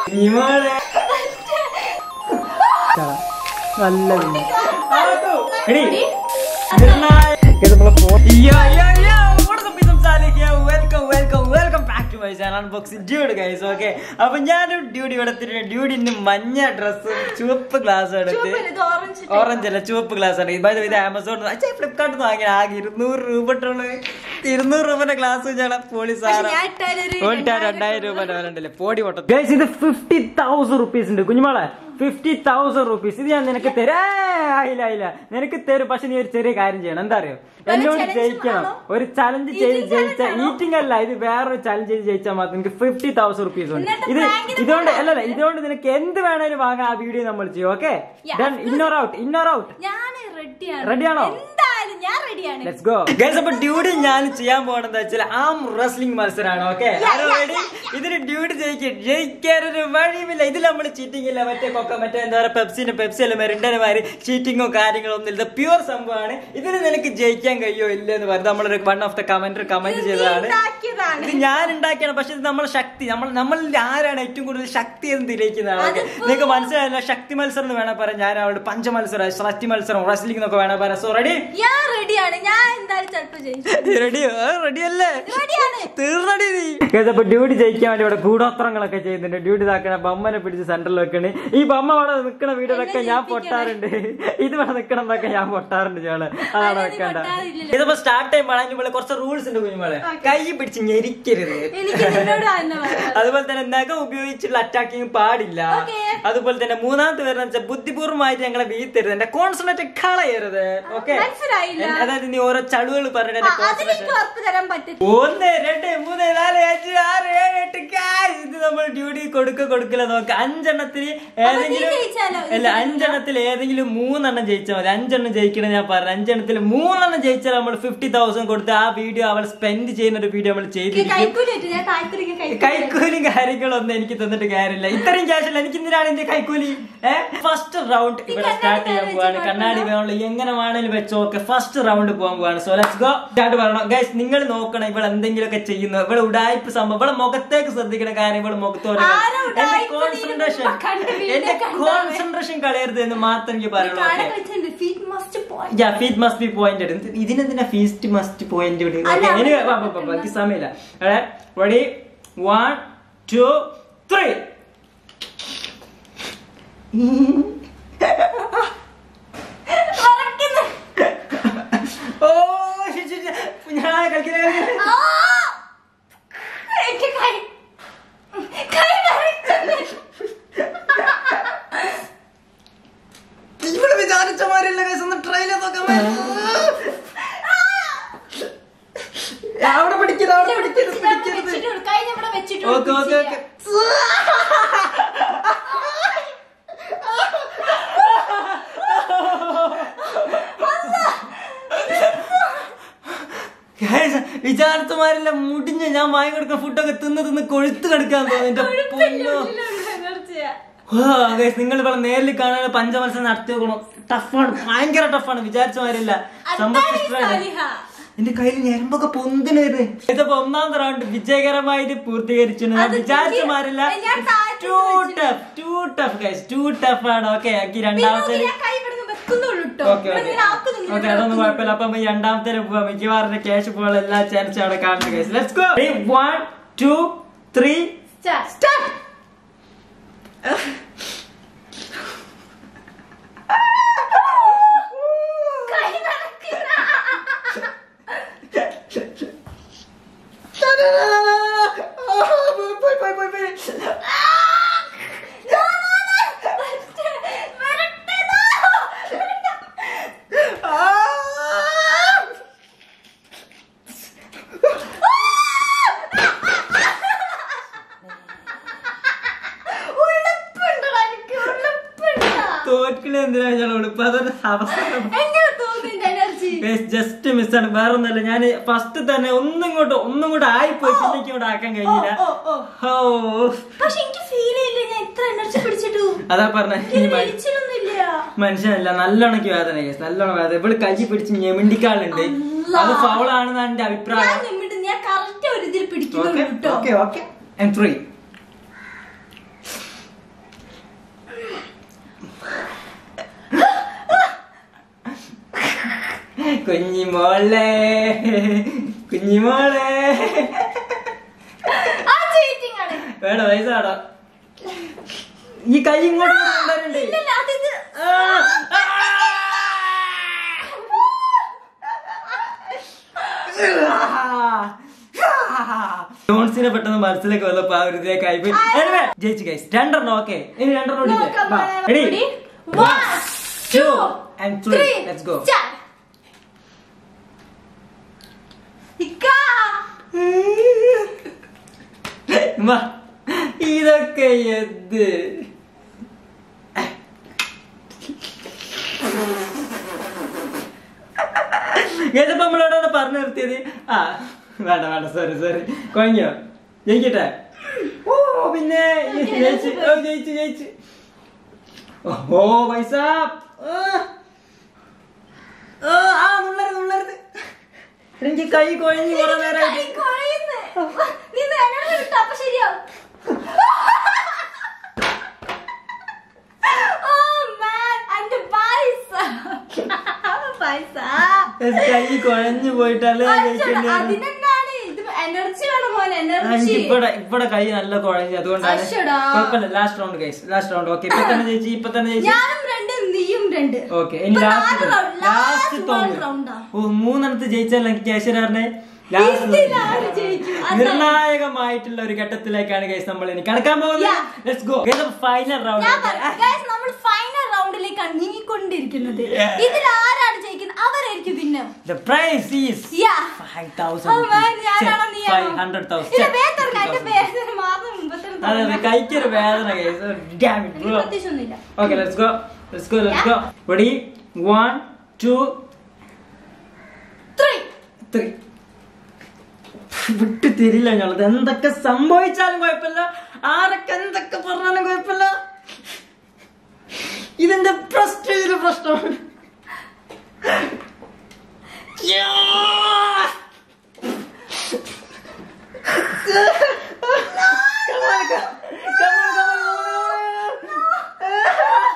നിമോളെ നല്ല പിന്നെ എടി നിർണായക ഇത് നമ്മളെ phone- Yo, yo, yo, what is up, ഇതും Salih here. Welcome, welcome, welcome back to my channel Unboxing Dude, guys, okay? അപ്പൊ ഞാനും ഡ്യൂഡി ഇവിടെ എത്തിയിട്ടുണ്ട് ഡ്യൂഡി ഇന്ന് മഞ്ഞ ഡ്രസ്സും ചുവപ്പ് ഗ്ലാസ് എടുത്ത് ഓറഞ്ച് അല്ല ചുവപ്പ് ഗ്ലാസ് ആണ് ഇത് ഇത് ആമസോൺ ഫ്ലിപ്കാർട്ടിൽ നിന്ന് വാങ്ങിയ ആകെ ഇരുന്നൂറ് രൂപ ഇട്ടുള്ളൂ ഇരുന്നൂറ് രൂപന്റെ ഗ്ലാസ് ഞാൻ പോളി സാറ് ഞാൻ ഇട്ടാലൊരു ഓടിട്ടാ രണ്ടായിരം രൂപ വരണ്ടല്ലേ പോടി പൊട്ട ഗൈസ് ഇത് ഫിഫ്റ്റി തൗസൻഡ് റുപ്പീസ് ഉണ്ട് കുഞ്ഞുമോളെ ഫിഫ്റ്റി തൗസൻഡ് റുപ്പീസ് ഇത് ഞാൻ നിനക്ക് തരാ ആയില്ല ആയില്ല നിനക്ക് തരും പക്ഷെ നീ ഒരു ചെറിയ കാര്യം ചെയ്യണം എന്താ അറിയോ എന്നോട് challenge ജയിക്കണം ആണോ? ഒരു ചലഞ്ച് ചെയ്ത് Eating ജയിച്ച challenge ആണോ? ഈറ്റിംഗ് അല്ല ഇത് വേറൊരു ചലഞ്ച് ചെയ്ത് ജയിച്ചാൽ മാത്രം നിനക്ക് ഫിഫ്റ്റി തൗസൻഡ് റുപ്പീസ് ഉണ്ട് ഇന്നത്തെ ഇത് prank ന് ഇതുകൊണ്ട് പോകാം. അല്ലല്ല ഇതുകൊണ്ട് നിനക്ക് എന്ത് വേണേലും വാങ്ങാം ആ വീഡിയോ നമ്മൾ ചെയ്യും okay Yeah, then in or out in or out ഞാൻ റെഡിയാണ് Ready ആണോ? എന്തായാലും ഞാൻ റെഡിയാണ് ലെറ്റ്സ് ഗോ ഗൈസ് അപ്പൊ ഡ്യൂഡി ഞാൻ ചെയ്യാൻ പോകണെന്ന് വെച്ചാൽ ആം റെസ്ലിംഗ് മത്സരമാണ് ഓക്കെ റെഡി ഇതിന് ഡ്യൂഡി ജയിക്കും ജയിക്കാനൊരു വഴിയുമില്ല ഇതിൽ നമ്മൾ ചീറ്റിംഗ് ഇല്ല മറ്റേ കൊക്ക മറ്റേ എന്താ പറയുക പെപ്സിന് പെപ്സി അല്ല മെറിൻഡന് മാതിരി ചീറ്റിങ്ങോ കാര്യങ്ങളോ ഒന്നും ഇല്ല പ്യുവർ സംഭവമാണ് ഇതിന് നിനക്ക് ജയിക്കാൻ കഴിയോ ഇല്ല എന്ന് പറഞ്ഞ് നമ്മളൊരു one of the commenter comment ചെയ്തതാണ് ഉണ്ടാക്കിയതാണ് ഇത് ഞാൻ ഉണ്ടാക്കിയാണ് പക്ഷെ ഇത് നമ്മളെ ശക്തി നമ്മൾ നമ്മളിൽ ആരാണ് ഏറ്റവും കൂടുതൽ ശക്തി എന്ന് തെളിയിക്കുന്നതാണ് ഓക്കെ നിങ്ങൾക്ക് മനസ്സിലായില്ല ശക്തി മത്സരം എന്ന് വേണം പറയാം ഞാൻ അവിടെ പഞ്ച മത്സരം ശക്തി മത്സരം റെസ്ലിംഗ് എന്നൊക്കെ വേണം പറയാം സോ റെഡി ഞാൻ റെഡിയാണ് ഞാൻ എന്തായാലും ചിലപ്പോ ജയിച്ചു റെഡി റെഡി അല്ലേ റെഡിയാണ് തീർന്നടി നീ അപ്പൊ ഡ്യൂട്ടി ജയിക്കാൻ വേണ്ടി ഇവിടെ കൂടോത്രങ്ങളൊക്കെ ചെയ്യുന്നുണ്ട് ഡ്യൂട്ടി ഇതാക്കണ ബമ്മനെ പിടിച്ച് സെന്ററിൽ വെക്കണേ ഈ ബമ്മ അവിടെ നിൽക്കണ വീഡിയോയിലൊക്കെ ഞാൻ പൊട്ടാറുണ്ട് ഇത് ഇവിടെ നിൽക്കണതൊക്കെ ഞാൻ പൊട്ടാറുണ്ട് ചോള് അതാണ് അതിന് വെക്കണ്ട പൊട്ടാറില്ലല്ലോ. ഇതിപ്പോ സ്റ്റാർട്ട് ചെയ്യുമ്പോൾ അതിന് കുറച്ച് റൂൾസ് ഉണ്ട് കുഞ്ഞുമോളെ കൈ പിടിച്ച് ഞെരിക്കരുത് എനിക്ക് നിന്നോട് തന്നെ പറയാം. അതുപോലെ തന്നെ നഖം ഉപയോഗിച്ചുള്ള അറ്റാക്കിങ് പാടില്ല Okay. അതുപോലെ തന്നെ മൂന്നാമത്തെ പേര് വെച്ചാൽ ബുദ്ധിപൂർവ്വമായിട്ട് ഞങ്ങളെ വീഴ്ത്തരുത് എന്റെ കോൺസെൻട്രേറ്റ് കളയരുത് ഓക്കെ മനസ്സിലായില്ല. അതായത് നീ ഓരോ ചളുകൾ പറഞ്ഞിട്ട് ആ, എന്റെ കോൺസെൻട്രേഷൻ അതിനെനിക്ക് ഉറപ്പ് തരാൻ പറ്റും ഒന്ന് രണ്ട് മൂന്ന് നാല് അഞ്ച് ആറ് ഏഴ് എട്ട് guys, ഇത് നമ്മൾ ഡ്യൂട്ടി കൊടുക്ക കൊടുക്കില്ല നോക്ക അഞ്ചെണ്ണത്തിൽ ഏതെങ്കിലും ജയിച്ചാലോ? അല്ല അഞ്ചെണ്ണത്തിൽ ഏതെങ്കിലും മൂന്നെണ്ണം ജയിച്ചാൽ മതി അഞ്ചെണ്ണം ജയിക്കണം ഞാൻ പറഞ്ഞു അഞ്ചെണ്ണത്തിൽ മൂന്നെണ്ണം ജയിച്ചാൽ നമ്മൾ ഫിഫ്റ്റി തൗസൻഡ് കൊടുത്ത് ആ വീഡിയോ അവൾ സ്പെൻഡ് ചെയ്യുന്ന ഒരു വീഡിയോ നമ്മൾ ചെയ്തിരിക്കും കൈക്കൂലിട്ട് ഞാൻ താല്പര്യം കൈക്കൂലി കൈക്കൂലിയും കാര്യങ്ങളൊന്നും എനിക്ക് തന്നിട്ട് കാര്യമില്ല ഇത്രയും ക്യാഷ് അല്ല എനിക്ക് എന്തിനാണ് എന്റെ കൈക്കൂലി ഫസ്റ്റ് റൗണ്ട് ഇവിടെ സ്റ്റാർട്ട് ചെയ്യാൻ പോവാണ് കണ്ണാടി വേണമല്ലോ എങ്ങനെ വേണേലും വെച്ചോ ഓക്കെ ഫസ്റ്റ് റൗണ്ട് പോകാൻ പോവാണ് സോ ലെറ്റ്സ് ഗോ സ്റ്റാർട്ട് പറയണം ഗൈസ് നിങ്ങൾ നോക്കണം ഇവിടെ എന്തെങ്കിലുമൊക്കെ ചെയ്യുന്നു ഇവിടെ ഉടായ്പ സംഭവം ഇവിടെ മുഖത്തേക്ക് ശ്രദ്ധിക്കുന്ന കാര്യം ഇവിടെ മുഖത്ത് ആരാ എന്റെ ഉഡായിപ്പ് കോൺസെൻട്രേഷൻ നീ കണ്ട വീഡിയോ എന്റെ കണ്ടവൻ? കോൺസെൻട്രേഷൻ കളയരുത് എന്ന് മാത്രം എനിക്ക് പറയുള്ളൂ കാണാൻ ഓക്കെ വെച്ചിട്ടുണ്ട് feet must point yeah feet must be pointed ഇതിനെന്തിനാ ഫീസ്റ്റ് മസ്റ്റ് പോയിന്റ് അല്ല, എനിക്ക് സമയമില്ല റെഡി വൺ ടു ത്രീ ഓ ശ്ശി, ശ്ശി, ശ്ശി. ഞാൻ കളിക്കില്ല, കളിക്കില്ല. എനിക്ക് കൈ കൈ കറക്റ്റ് ഇവിടെ വിചാരിച്ച മാതിരിയല്ല guys. ഒന്ന് try ചെയ്ത് നോക്കാൻ അവിടെ പിടിക്കരുത് അവിടെ പിടിക്കരുത് പിടിക്കരുത് കൈ ഇവിടെ വെച്ചിട്ട് ഓക്കെ ഓക്കെ ഓക്കെ വിചാരിച്ചമാരെല്ലാം മുടിഞ്ഞ ഞാൻ വാങ്ങി കൊടുക്കുന്ന ഫുഡൊക്കെ തിന്ന് തിന്ന് കൊഴുത്ത് കിടക്കാൻ തോന്നി എന്റെ പൊന്നോ നിങ്ങൾ ഇവിടെ നേരിൽ കാണാൻ പഞ്ചമത്സരം നടത്തി നോക്കണം ടഫാണ് ഭയങ്കര ടഫാണ് വിചാരിച്ച മാതിരില്ല സംഭവം ഇഷ്ടമാണ് എന്റെ കയ്യിൽ ഞരമ്പൊക്കെ പൊന്തിന് വരുന്നത് ഇതിപ്പോ ഒന്നാമത്തെ റൗണ്ട് വിജയകരമായിട്ട് പൂർത്തീകരിച്ചു ഞാൻ അത് വിചാരിച്ച എനിക്ക് മാറില്ല ഞാൻ താഴ്ത്തി too tough too tough guys too tough ആണ് ഓക്കെ ആക്കി രണ്ടാമത്തെ കൈ ഇവിടെ വെക്കുന്നുള്ളൂ കേട്ടോ ഓക്കെ ഓക്കെ ഓക്കെ അതൊന്നും കുഴപ്പമില്ല അപ്പൊ ഈ രണ്ടാമത്തെ പോവാം മിക്കവാറും ക്യാഷ് പോകാൻ എല്ലാ ചാൻസും അവിടെ കാണുന്നത് guys let's go one two three start പോയി പോയി പോയി പോയി തോറ്റിലെ എന്തിനാ ഞാൻ ഉടുപ്പ് അതൊരു അവസരം ജസ്റ്റ് മിസ്സാണ് വേറെ ഒന്നല്ല ഞാൻ ഫസ്റ്റ് തന്നെ ഒന്നും ഇങ്ങോട്ട് ഒന്നും കൂടെ ആയിപ്പോയി പിന്നെ എനിക്ക് ഇവിടെ ആക്കാൻ കഴിഞ്ഞില്ല ഓ പക്ഷെ എനിക്ക് ഫീൽ ചെയ്യില്ല ഞാൻ ഇത്ര എനർജി പിടിച്ചിട്ടു അതാ പറഞ്ഞ ഇത് വലിച്ചിട്ടൊന്നുമില്ല മനുഷ്യനല്ല നല്ലോണക്ക് വേദന കേസ് നല്ലോണം വേദന ഇവിടെ കൈ പിടിച്ച് ഞെമിണ്ടിക്കാളുണ്ട് അല്ലാ. അത് ഫൗളാണെന്നാണ് എന്റെ ഞാൻ അഭിപ്രായം നിമ്മിട്ട് ഞാൻ കറക്റ്റ് ഒരു ഇതിൽ പിടിക്കുന്നുള്ളൂ ഓക്കെ കേട്ടോ ഓക്കെ ഓക്കെ ത്രീ കുഞ്ഞിമോളെ കുഞ്ഞിമോളെ ആ cheating ആണ്. വേണ്ട പൈസ വേണ്ട ഈ കൈ ഇങ്ങോട്ട് കൊണ്ടുവരണ്ടേ ഇല്ലില്ല, അതിത് ആ, ആ. ജോൺസിനെ പെട്ടെന്ന് മനസ്സിലേക്ക് വന്നപ്പോ ആ ഒരു ഇതിലേക്ക് ആയിപ്പോയി Anyway, ജയിച്ചു ഗൈസ് രണ്ടെണ്ണം ഓക്കെ ഇനി രണ്ടെണ്ണം നോക്കാം, പറയാം. Ready Ready? One, two, and three. three. Let's go. Start. ഇക്ക. ഇതൊക്കെ എന്ത് ഏതപ്പോ നമ്മളോടാണ് പറഞ്ഞു നിർത്തിയത് ആ വേണ്ട വേണ്ട സോറി സോറി കൊഴങ്ങിയോ ജയിക്കട്ടെ ഓ പിന്നെ ജയിച്ചു ഓ, ജയിച്ചു ജയിച്ചു ഓ പൈസ ആ. ആ, ആ നുള്ളരുത് നുള്ളരുത് എനിക്ക് കൈ കൊഴഞ്ഞു കുറെ കൈ നേരമായിട്ട് കുഴയുന്നു. നീ നേരെ വിട്ടോ, അപ്പൊ ശരിയാവും. Oh man, എന്റെ പൈസ. പൈസ. കൈ കുഴഞ്ഞു പോയിട്ടല്ലേ അച്ഛൻ, കഴിക്കേണ്ടി വന്നത്. അതിനെന്താണ് ഇത് എനർജി വേണം മോൻ ആ, എനർജി എനിക്ക് ഇവിടെ ഇവിടെ കൈ നല്ല കുഴഞ്ഞു അതുകൊണ്ടാണ് അശ്ശടാ. കുഴപ്പമില്ല last round guys last round okay ഇപ്പൊ തന്നെ ചേച്ചി ഇപ്പൊ തന്നെ ചേച്ചി ഞാനും രണ്ട് നീയും രണ്ട് ഓക്കെ ഇനി ഇപ്പൊ ലാസ്റ്റ് നാല് round, ലാസ്റ്റ് last തോന്നുന്നു round ആ. ഓ മൂന്നെണ്ണത്ത് ജയിച്ചാൽ എനിക്ക് ക്യാഷ്യറാറിനെ ഇതിലാര് ജയിക്കും? അതാണ്. നിർണായകമായിട്ടുള്ള ഒരു ഘട്ടത്തിലേക്കാണ് ഗൈസ് നമ്മൾ ഇനി കടക്കാൻ പോകുന്നത് Yeah. Let's go final round ഞാൻ പറഞ്ഞു, guys, നമ്മൾ ഫൈനൽ റൗണ്ടിലേക്കാണ് നീങ്ങിക്കൊണ്ടിരിക്കുന്നത് Yeah. ഇതിൽ ആരാണ് ജയിക്കുന്നത് അവരായിരിക്കും പിന്നെ the prize is Yeah. 5000 Oh man, ഞാനാണോ നീയാണോ? 500,000. ഇല്ല, വേഗം എന്റെ വേദന മാസം മുമ്പത്തെ അതെ അതെ കൈക്കൊരു വേദന ഗൈസ് ഡാം ഇറ്റ് എനിക്ക് ബ്രോ പ്രത്യേകിച്ചൊന്നുമില്ല Okay, let's go. Let's go. Let's go. Ready? One, two, three three. വിട്ടു തിരില്ല ഞങ്ങളത് എന്തൊക്കെ സംഭവിച്ചാലും കുഴപ്പമില്ല ആരൊക്കെ എന്തൊക്കെ പറഞ്ഞാലും കുഴപ്പമില്ല ഇതിന്റെ പ്രസ്റ്റേജ് പ്രശ്നമാണ് യ്യോ! Come on, come on, come on, come on.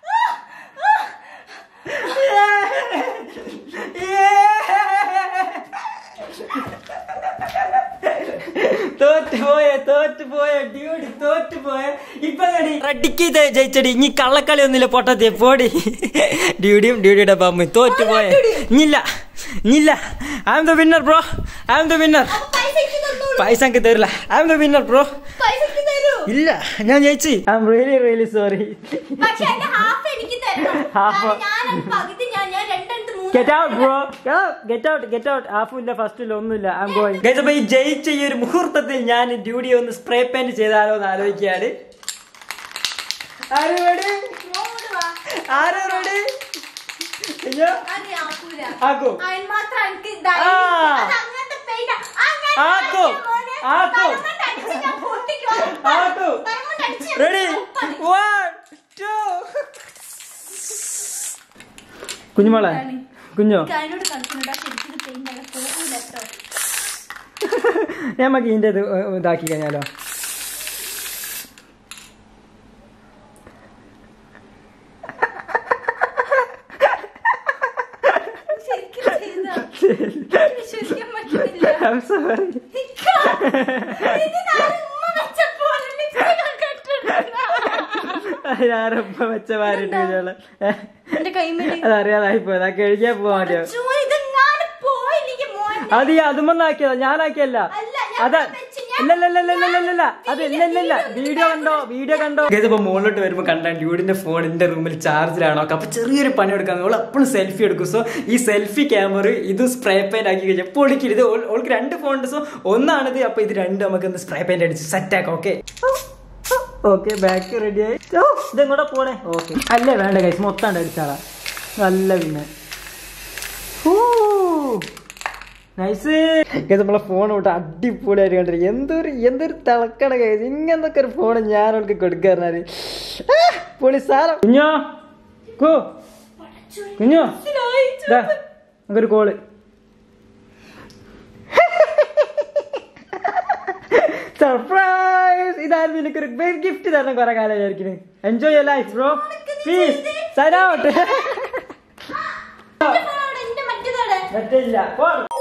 തോറ്റുപോയ തോറ്റുപോയ ഡ്യൂടി തോറ്റുപോയ ഇപ്പൊ റെഡിക്ക് ജയിച്ചടി ഇനി കള്ളക്കളി ഒന്നുമില്ല പൊട്ടത്തി പോടി ഡ്യൂഡിയും ഡ്യൂഡിയുടെ പാമ്പ് തോറ്റുപോയ ഇഞ്ഞില്ല ഇഞ്ഞില്ല I'm the winner bro I'm the winner അപ്പൊ പൈസ എനിക്ക് തന്നോളൂ. പൈസ എനിക്ക് തരില്ല I'm the winner bro പൈസ എനിക്ക് തരൂ ഇല്ല ഞാൻ ജയിച്ചു I'm really really sorry പക്ഷെ എന്റെ ഹാഫ് എനിക്ക് തരണം Half. കാരണം ഞാൻ അത് പകുതി ഞാൻ ഞാൻ രണ്ടെടുത്ത് മൂന്ന് get out bro get out get out ഹാഫും ഇല്ല ഫസ്റ്റും ഇല്ല ഒന്നുമില്ല ഐ എം ഗോയിങ് ഗൈസ് അപ്പൊ ഈ ജയിച്ച ഈ ഒരു മുഹൂർത്തത്തിൽ ഞാൻ ഡ്യൂട്ടി ഒന്ന് സ്പ്രേ പെയിന്റ് ചെയ്താലോ എന്ന് ആലോചിക്കുകയാണ് ആര് ready? ഇങ്ങോട്ട് വാ. ആര് ready? അയ്യോ അത് ആക്കൂല. ആക്കൂ. അതിന് മാത്രം എനിക്ക് ആ. ധൈര്യം. അത് അങ്ങനത്തെ paint ആ. അങ്ങനെ ആക്കൂ. അടിച്ച് മോനെ. ആക്കൂ. തലമുണ്ട അടിച്ച് ഞാൻ പൊട്ടിക്കും. ഉറപ്പാണ്. ആക്കൂ. തലമുണ്ട അടിച്ച് ഞാൻ റെഡി ഉറപ്പാണ്. വൺ ടു കുഞ്ഞുമോളെ കുഞ്ഞോ എനിക്ക് അതിനോട് കളിക്കുന്നുണ്ട് പക്ഷെ എനിക്കിത് paint അങ്ങനെ പോകൂല കേട്ടോ. നമുക്ക് ഇതിന്റെ ഇത് ഇതാക്കി കഴിഞ്ഞാലോ ശരിക്കും ചെയ്തതാ. എനിക്ക് വിശ്വസിക്കാൻ പറ്റുന്നില്ല. I'm sorry. ഇക്ക, ഇത് ഞാൻ ഉമ്മ വെച്ച പോലെ lipstick ഒക്കെ ഇട്ടിട്ടുണ്ടാ. ഞാനൊപ്പം വെച്ച മാറിട്ട് കുഞ്ഞോളെ എന്റെ കൈമേല് അതറിയാതായി പോയതാ കഴിക്കാൻ പോവാൻ മതിയോ ചൂര് ഇതെങ്ങാനും പോയില്ലെങ്കിൽ മോനെ. അത് ഈ അതുമെന്നാക്കിയതാ ഞാനാക്കിയല്ല അല്ല, ഞാൻ അതാ വെച്ച് ഞാൻ- ഇല്ലല്ലല്ലല്ലല്ലല്ല അത് ഇല്ലല്ലല്ല വീഡിയോ കണ്ടോ വീഡിയോ കണ്ടോ ഇതിപ്പോ മുകളിലോട്ട് വരുമ്പോ കണ്ട ഡ്യൂഡിന്റെ ഫോൺ എന്റെ റൂമിൽ ചാർജിലാണോ അപ്പൊ ചെറിയൊരു പണി എടുക്കാൻ അവൾ എപ്പോഴും സെൽഫി എടുക്കും സോ ഈ സെൽഫി ക്യാമറ ഇത് സ്പ്രേ പെയിന്റ് ആക്കി കഴിഞ്ഞാൽ പൊളിക്കരുത് ഇത് ഓൾ- ഓൾക്ക് രണ്ട് ഫോൺ ഉണ്ട് സോ ഒന്നാണിത് അപ്പൊ ഇത് രണ്ട് നമുക്ക് ഒന്ന് സ്പ്രേ പെയിന്റ് അടിച്ച് സെറ്റ് ആക്കാം ഓക്കെ ഓക്കെ ബാക്ക് റെഡി ആയി ഓ, ഇതെങ്ങോട്ടാ പോണേ ഓക്കെ അല്ലേ വേണ്ട കൈസ് മൊത്തം അടിച്ചാളാ നല്ല പിന്നെ നൈസ് നമ്മളെ ഫോൺ വിട്ട് അടിപൊളിയായിട്ട് കണ്ടിരിക്കും എന്തൊരു എന്തൊരു തിളക്കണ കൈസ് ഇങ്ങനത്തെ ഒരു ഫോൺ ഞാൻ അവൾക്ക് കൊടുക്കാറുണ്ട് പൊളി സാധനം കുഞ്ഞോ കു കുഞ്ഞോ മനസ്സിലായി. ദാ, നമുക്കൊരു കോള് സർപ്രൈസ് ഇതായിരുന്നു എനിക്കൊരു ഗിഫ്റ്റ് തരണം കുറെ കാലം വിചാരിക്കുന്നു enjoy your life bro please sign out എന്റെ phone അവിടെ, എന്റെ മറ്റേതവിടെ. പറ്റില്ല പോണം